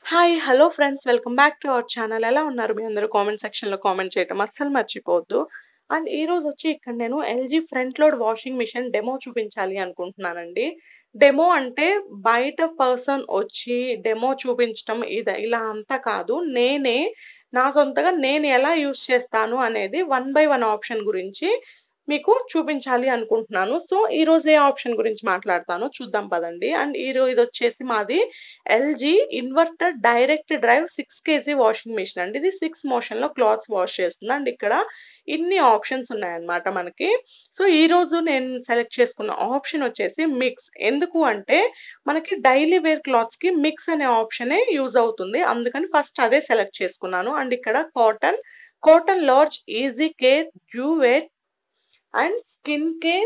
Hi! Hello friends. Welcome back to our channel. ఎలా ఉన్నారు మీ అందరూ? కామెంట్ సెక్షన్‌లో కామెంట్ చేయటం అస్సలు మర్చిపోవద్దు. అండ్ ఈరోజొచ్చి ఇక్కడ నేను LG front load washing machine demo చూపించాలి అనుకుంటున్నానండి. డెమో అంటే బయట పర్సన్ వచ్చి డెమో చూపించటం ఇద ఇలా అంతా కాదు. నేనే నా సొంతగా నేను ఎలా యూజ్ చేస్తాను అనేది వన్ బై వన్ ఆప్షన్ గురించి మీకు చూపించాలి అనుకుంటున్నాను. సో, ఈరోజు ఏ ఆప్షన్ గురించి మాట్లాడతానో చూద్దాం పదండి. అండ్ ఈరో ఇదొచ్చేసి మాది LG inverter direct drive 6 kg washing machine అండి. ఇది 6 మోషన్‌లో క్లాత్స్ వాష్ చేస్తుంది. అండ్ ఇక్కడ ఇన్ని ఆప్షన్స్ ఉన్నాయన్నమాట మనకి. సో, ఈరోజు నేను సెలెక్ట్ చేసుకున్న ఆప్షన్ వచ్చేసి మిక్స్. ఎందుకు అంటే మనకి డైలీ వేర్ క్లాత్స్‌కి మిక్స్ అనే ఆప్షనే యూజ్ అవుతుంది. అందుకని ఫస్ట్ అదే సెలెక్ట్ చేసుకున్నాను. అండ్ ఇక్కడ cotton, cotton large, easy care, duvet and skin care,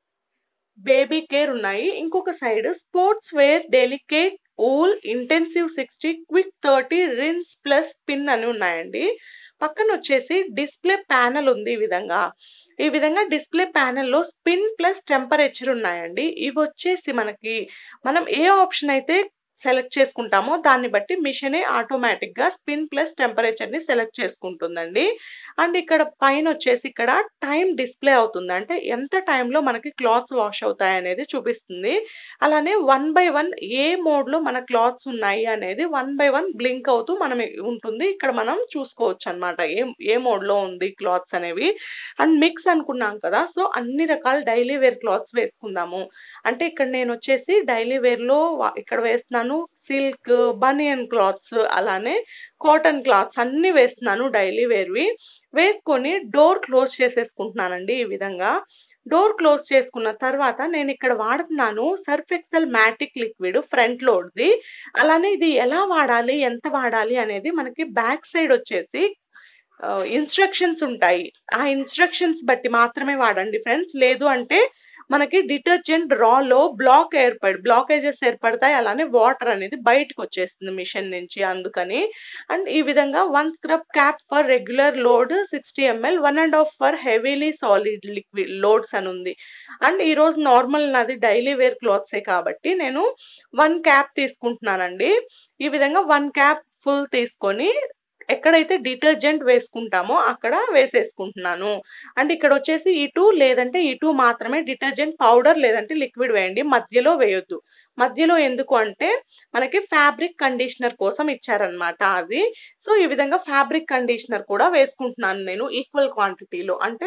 baby care ఉన్నాయి. ఇంకొక side sports wear, delicate, wool, intensive 60, quick 30, rinse plus spin అని ఉన్నాయండి. పక్కనొచ్చేసి డిస్‌ప్లే ప్యానెల్ ఉంది ఈ విధంగా. ఈ విధంగా డిస్‌ప్లే ప్యానెల్‌లో స్పిన్ ప్లస్ టెంపరేచర్ ఉన్నాయండి. ఇవొచ్చేసి మనకి మనం ఏ ఆప్షన్ అయితే సెలెక్ట్ చేసుకుంటామో దాన్ని బట్టి మిషనే ఆటోమేటిక్‌గా స్పిన్ ప్లస్ టెంపరేచర్‌ని సెలెక్ట్ చేసుకుంటుందండి. అండ్ ఇక్కడ పైనొచ్చేసి ఇక్కడ టైమ్ డిస్‌ప్లే అవుతుంది. అంటే ఎంత టైమ్‌లో మనకి క్లాత్స్ వాష్ అవుతాయనేది చూపిస్తుంది. అలానే వన్ బై వన్ ఏ మోడ్‌లో మన క్లాత్స్ ఉన్నాయి అనేది వన్ బై వన్ బ్లింక్ అవుతూ మనం ఉంటుంది. ఇక్కడ మనం చూసుకోవచ్చనమాట. ఏ ఏ మోడ్‌లో ఉంది క్లాత్స్ అనేవి. అండ్ మిక్స్ అనుకున్నాం కదా! సో, అన్ని రకాల డైలీ వేర్ క్లాత్స్ వేసుకుందాము. అంటే ఇక్కడ నేనొచ్చేసి డైలీ వేర్‌లో వ ఇక్కడ వేస్తున్నాను సిల్క్, బనియన్ క్లాత్స్ అలానే కాటన్ క్లాత్స్ అన్నీ వేస్తున్నాను డైలీ వేర్‌వి. వేసుకొని డోర్ క్లోజ్ చేసేసుకుంటున్నానండి ఈ విధంగా. డోర్ క్లోజ్ చేసుకున్న తర్వాత నేనిక్కడ వాడుతున్నాను Surf Excel Matic liquid front లోడ్‌ది. అలానే ఇది ఎలా వాడాలి, ఎంత వాడాలి అనేది మనకి బ్యాక్ సైడ్ వచ్చేసి ఆహ్, ఇన్‌స్ట్రక్షన్స్ ఉంటాయి. ఆ ఇన్‌స్ట్రక్షన్స్ బట్టి మాత్రమే వాడండి ఫ్రెండ్స్. లేదు అంటే మనకి డిటర్జెంట్ రాలో బ్లాక్ ఏర్పడి బ్లాకేజెస్ ఏర్పడతాయి. అలానే వాటర్ అనేది బయటకొచ్చేస్తుంది మిషన్ నుంచి అందుకని. అండ్ ఈ విధంగా 1 scrub cap for regular load 60 ML, 1 ½ for heavily soiled liquid loads అనుంది. అండ్ ఈరోజు నార్మల్ నాది డైలీ వేర్ క్లాత్సే కాబట్టి నేను 1 క్యాప్ తీసుకుంటున్నానండి. ఈ విధంగా 1 క్యాప్ ఫుల్ తీసుకొని ఎక్కడైతే డిటర్జెంట్ వేసుకుంటామో అక్కడ వేసేసుకుంటున్నాను. అండ్ ఇక్కడొచ్చేసి ఇటు లేదంటే ఇటు మాత్రమే డిటర్జెంట్ పౌడర్ లేదంటే లిక్విడ్ వేయండి. మధ్యలో వేయొద్దు. మధ్యలో ఎందుకు అంటే మనకి ఫ్యాబ్రిక్ కండిషనర్ కోసం ఇచ్చారన్నమాట అది. సో, ఈ విధంగా ఫ్యాబ్రిక్ కండిషనర్ కూడా వేసుకుంటున్నాను నేను ఈక్వల్ క్వాంటిటీలో. అంటే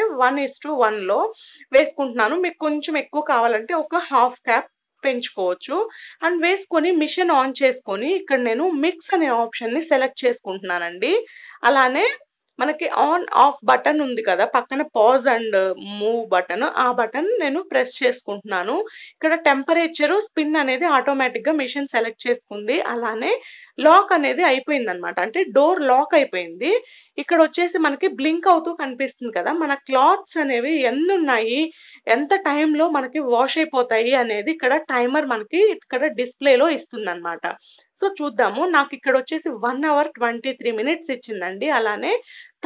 1:1లో వేసుకుంటున్నాను. మీకు కొంచెం ఎక్కువ కావాలంటే ఒక హాఫ్ క్యాప్ పెంచుకోవచ్చు. అండ్ వేసుకొని మిషన్ ఆన్ చేసుకొని ఇక్కడ నేను మిక్స్ అనే ఆప్షన్‌ని సెలెక్ట్ చేసుకుంటున్నానండి. అలానే మనకి ఆన్, ఆఫ్ బటన్ ఉంది కదా! పక్కన పాజ్ అండ్ మూవ్ బటన్. ఆ బటన్ నేను ప్రెస్ చేసుకుంటున్నాను. ఇక్కడ టెంపరేచరు, స్పిన్ అనేది ఆటోమేటిక్‌గా మిషన్ సెలెక్ట్ చేసుకుంది. అలానే లాక్ అనేది అయిపోయిందన్నమాట. అంటే డోర్ లాక్ అయిపోయింది. ఇక్కడొచ్చేసి మనకి బ్లింక్ అవుతూ కనిపిస్తుంది కదా! మన క్లాత్స్ అనేవి ఎన్నున్నాయి, ఎంత టైమ్‌లో మనకి వాష్ అయిపోతాయి అనేది ఇక్కడ టైమర్ మనకి ఇక్కడ డిస్‌ప్లేలో ఇస్తుందన్నమాట. సో, చూద్దాము. నాకిక్కడొచ్చేసి 1 అవర్ 23 మినిట్స్ ఇచ్చిందండి. అలానే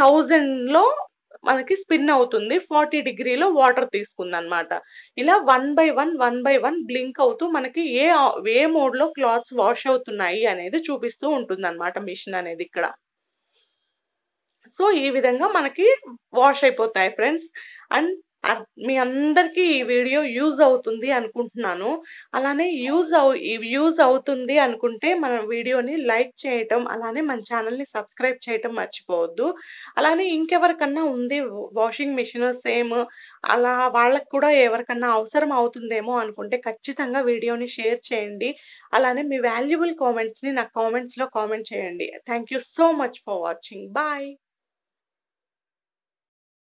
1000లో మనకి స్పిన్ అవుతుంది. 40 డిగ్రీలో వాటర్ తీసుకుందన్నమాట. ఇలా one by one, one by one blink అవుతూ మనకి ఏ ఆ ఏ మోడ్‌లో క్లాత్స్ వాష్ అవుతున్నాయి అనేది చూపిస్తూ ఉంటుందన్నమాట మిషన్ అనేది ఇక్కడ. సో, ఈ విధంగా మనకి వాష్ అయిపోతాయి ఫ్రెండ్స్. అండ్ అర్ మీ అందరికీ ఈ వీడియో యూజ్ అవుతుంది అనుకుంటున్నాను. అలానే యూజ్ అవు యూజ్ అవుతుంది అనుకుంటే మన వీడియోని లైక్ చేయటం, అలానే మన ఛానెల్‌ని సబ్స్క్రైబ్ చేయటం మర్చిపోవద్దు. అలానే ఇంకెవరికన్నా ఉంది వాషింగ్ మిషన్ సేమ్ అలా వాళ్ళకి కూడా ఎవరికన్నా అవసరం అవుతుందేమో అనుకుంటే ఖచ్చితంగా వీడియోని షేర్ చేయండి. అలానే మీ వాల్యుబుల్ కామెంట్స్‌ని నాకు కామెంట్స్‌లో కామెంట్ చేయండి. Thank you so much for watching. Bye.